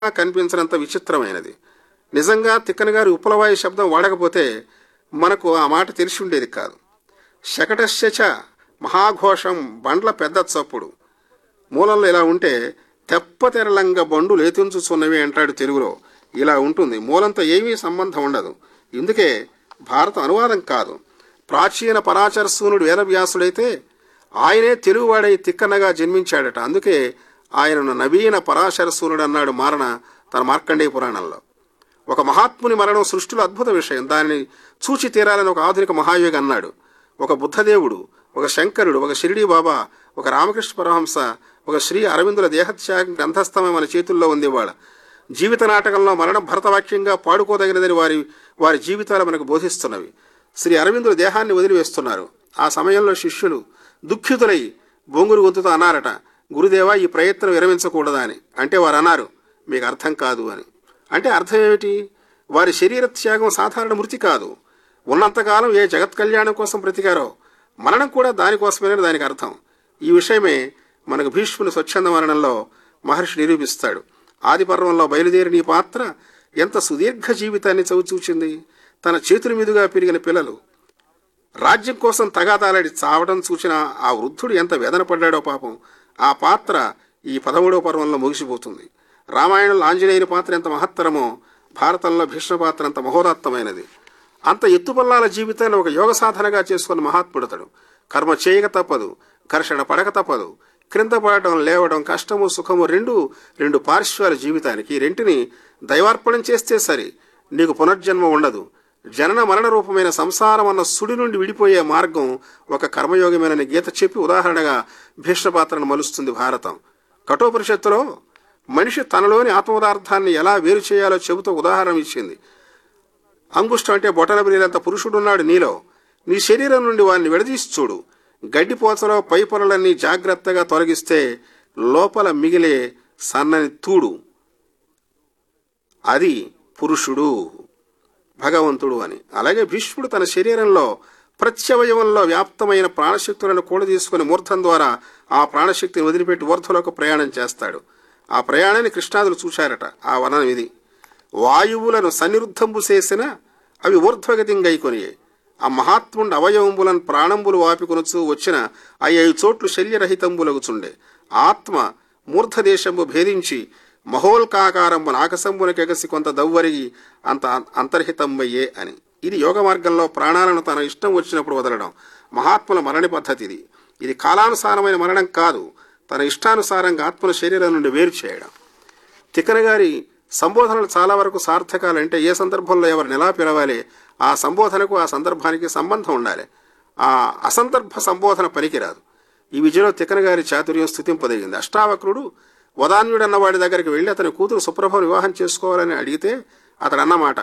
కనిపించినంత విచిత్రమైనది నిజంగా తిక్కన గారి ఉపలవాయు శబ్దం వాడకపోతే మనకు ఆ మాట తెలిసి ఉండేది కాదు శకటశ్చ మహాఘోషం బండ్ల పెద్ద చప్పుడు మూలంలో ఇలా ఉంటే తెప్పతెరలంగ బండు లేతుంచుచున్నవి అంటాడు తెలుగులో ఇలా ఉంటుంది మూలంతో ఏమీ సంబంధం ఉండదు ఇందుకే భారత అనువాదం కాదు ప్రాచీన పరాచర సూనుడు వేదవ్యాసుడైతే ఆయనే తెలుగువాడై తిక్కనగా జన్మించాడట అందుకే ఆయనను నవీన పరాశర సూనుడు అన్నాడు మారణ తన మార్కండేయ పురాణంలో ఒక మహాత్ముని మరణం సృష్టిలో అద్భుత విషయం దానిని చూచి తీరాలని ఒక ఆధునిక మహాయోగి అన్నాడు ఒక బుద్ధదేవుడు ఒక శంకరుడు ఒక షిరిడీ బాబా ఒక రామకృష్ణ పరహంస ఒక శ్రీ అరవిందుల దేహత్యాగం గ్రంథస్థమే మన చేతుల్లో ఉంది ఇవాళ జీవిత నాటకంలో మరణం భరతవాక్యంగా పాడుకోదగినదని వారి వారి జీవితాలు మనకు బోధిస్తున్నవి శ్రీ అరవిందుల దేహాన్ని వదిలివేస్తున్నారు ఆ సమయంలో శిష్యులు దుఃఖితులై బొంగురు గొంతుతో అన్నారట గురుదేవా ఈ ప్రయత్నం విరమించకూడదా అని అంటే వారు అన్నారు మీకు అర్థం కాదు అని అంటే అర్థం ఏమిటి వారి శరీర త్యాగం సాధారణ మృతి కాదు ఉన్నంతకాలం ఏ జగత్ కళ్యాణం కోసం బ్రతికారో మరణం కూడా దానికోసమేనని దానికి అర్థం ఈ విషయమే మనకు భీష్ముని స్వచ్ఛంద మరణంలో మహర్షి నిరూపిస్తాడు ఆది పర్వంలో బయలుదేరిన ఈ పాత్ర ఎంత సుదీర్ఘ జీవితాన్ని చవిచూచింది తన చేతుల మీదుగా పెరిగిన పిల్లలు రాజ్యం కోసం తగాదాలాడి చావడం చూసిన ఆ వృద్ధుడు ఎంత వేదన పడ్డాడో పాపం ఆ పాత్ర ఈ పదమూడవ పర్వంలో ముగిసిపోతుంది రామాయణంలో ఆంజనేయుని పాత్ర ఎంత మహత్తరమో భారతంలో భీష్మ పాత్ర అంత మహోదాత్తమైనది అంత ఎత్తుపల్లాల జీవితాన్ని ఒక యోగ సాధనగా చేసుకున్న మహాత్ముడతడు కర్మ చేయక తప్పదు ఘర్షణ పడక తప్పదు క్రింద పడటం లేవడం కష్టము సుఖము రెండు రెండు పార్శ్వాల జీవితానికి ఈ రెంటిని దైవార్పణం చేస్తే సరి నీకు పునర్జన్మ ఉండదు జనన మరణ రూపమైన సంసారం అన్న సుడి నుండి విడిపోయే మార్గం ఒక కర్మయోగమేనని గీత చెప్పి ఉదాహరణగా భీష్మపాత్రను మలుస్తుంది భారతం కఠోపనిషత్తులో మనిషి తనలోని ఆత్మపదార్థాన్ని ఎలా వేరు చేయాలో చెబుతూ ఉదాహరణ ఇచ్చింది అంగుష్టం అంటే బొటన బ్రీలంత పురుషుడున్నాడు నీలో నీ శరీరం నుండి వారిని విడదీసి చూడు గడ్డిపోతలో పై పొరలన్నీ జాగ్రత్తగా తొలగిస్తే లోపల మిగిలే సన్నని తూడు అది పురుషుడు భగవంతుడు అని అలాగే భీష్ముడు తన శరీరంలో ప్రత్యవయవంలో వ్యాప్తమైన ప్రాణశక్తులను కూడా తీసుకుని మూర్ధం ద్వారా ఆ ప్రాణశక్తిని వదిలిపెట్టి ఊర్ధలోకి ప్రయాణం చేస్తాడు ఆ ప్రయాణాన్ని కృష్ణాదులు చూశారట ఆ వనం ఇది వాయువులను సన్నిరుద్ధంబు చేసిన అవి ఊర్ధ్వగతిం గైకొని ఆ మహాత్ముండు అవయవంబులను ప్రాణంబులు వాపికొనుచు వచ్చిన అయ్యై చోట్లు శల్యరహితంబులగుచుండే ఆత్మ మూర్ధదేశంబు భేదించి మహోల్కాకారంబు నాకసంబునకెగసి కొంత దవ్వరిగి అంత అంతర్హితమ్మయ్యే అని ఇది యోగ మార్గంలో ప్రాణాలను తన ఇష్టం వచ్చినప్పుడు వదలడం మహాత్ముల మరణి పద్ధతి ఇది ఇది కాలానుసారమైన మరణం కాదు తన ఇష్టానుసారంగా ఆత్మల శరీరం నుండి వేరు చేయడం తిక్కన గారి సంబోధనలు చాలా వరకు సార్థకాలంటే ఏ సందర్భంలో ఎవరిని ఎలా పిలవాలి ఆ సంబోధనకు ఆ సందర్భానికి సంబంధం ఉండాలి ఆ అసందర్భ సంబోధన పనికిరాదు ఈ విజయలో తిక్కన గారి చాతుర్యం స్థుతింపదగింది అష్టావక్రుడు వదాన్యుడు అన్నవాడి దగ్గరికి వెళ్ళి అతని కూతురు సుప్రభను వివాహం చేసుకోవాలని అడిగితే అతడు అన్నమాట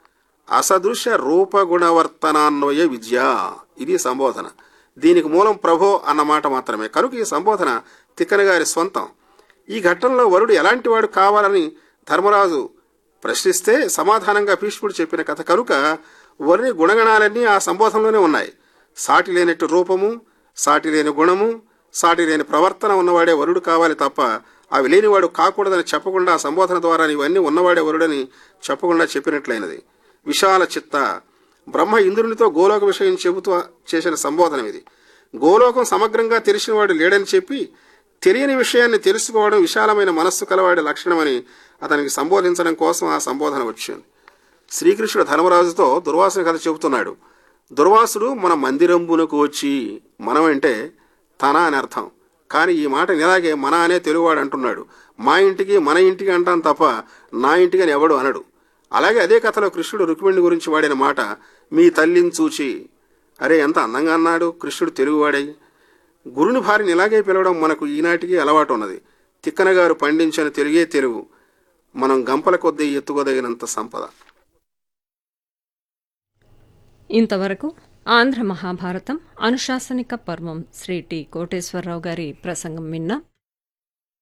అసదృశ్య రూపగుణవర్తనాన్వయ విద్య ఇది సంబోధన దీనికి మూలం ప్రభో అన్నమాట మాత్రమే కనుక ఈ సంబోధన తిక్కన గారి స్వంతం ఈ ఘట్టంలో వరుడు ఎలాంటి వాడు కావాలని ధర్మరాజు ప్రశ్నిస్తే సమాధానంగా భీష్ముడు చెప్పిన కథ కనుక వరుని గుణగణాలన్నీ ఆ సంబోధనలోనే ఉన్నాయి సాటి లేనట్టు రూపము సాటి లేని గుణము సాటి లేని ప్రవర్తన ఉన్నవాడే వరుడు కావాలి తప్ప అవి లేనివాడు కాకూడదని చెప్పకుండా ఆ సంబోధన ద్వారా ఇవన్నీ ఉన్నవాడే వరుడని చెప్పకుండా చెప్పినట్లయినది విశాల చిత్త బ్రహ్మ ఇంద్రునితో గోలోక విషయం చెబుతూ చేసిన సంబోధన ఇది గోలోకం సమగ్రంగా తెలిసినవాడు లేడని చెప్పి తెలియని విషయాన్ని తెలుసుకోవడం విశాలమైన మనస్సు కలవాడి లక్షణమని అతనికి సంబోధించడం కోసం ఆ సంబోధన వచ్చింది శ్రీకృష్ణుడు ధర్మరాజుతో దుర్వాసుని కథ చెబుతున్నాడు దుర్వాసుడు మన మందిరంబునకు వచ్చి మనం అంటే తన అని అర్థం కానీ ఈ మాట ఇలాగే మన అనే తెలుగువాడు అంటున్నాడు మా ఇంటికి మన ఇంటికి అంటాను తప్ప నా ఇంటికి అని ఎవడు అనడు అలాగే అదే కథలో కృష్ణుడు రుక్మిణి గురించి వాడిన మాట మీ తల్లిని చూచి అరే ఎంత అందంగా అన్నాడు కృష్ణుడు తెలుగువాడై గురుని భార్యని ఇలాగే పిలవడం మనకు ఈనాటికి అలవాటు ఉన్నది తిక్కన గారు పండించిన తెలుగే తెలుగు మనం గంపల కొద్దీ ఎత్తుకోదగినంత సంపద ఇంతవరకు ఆంధ్ర మహాభారతం అనుశాసనిక పర్వం శ్రీ టి కోటేశ్వరరావు గారి ప్రసంగం విన్నాం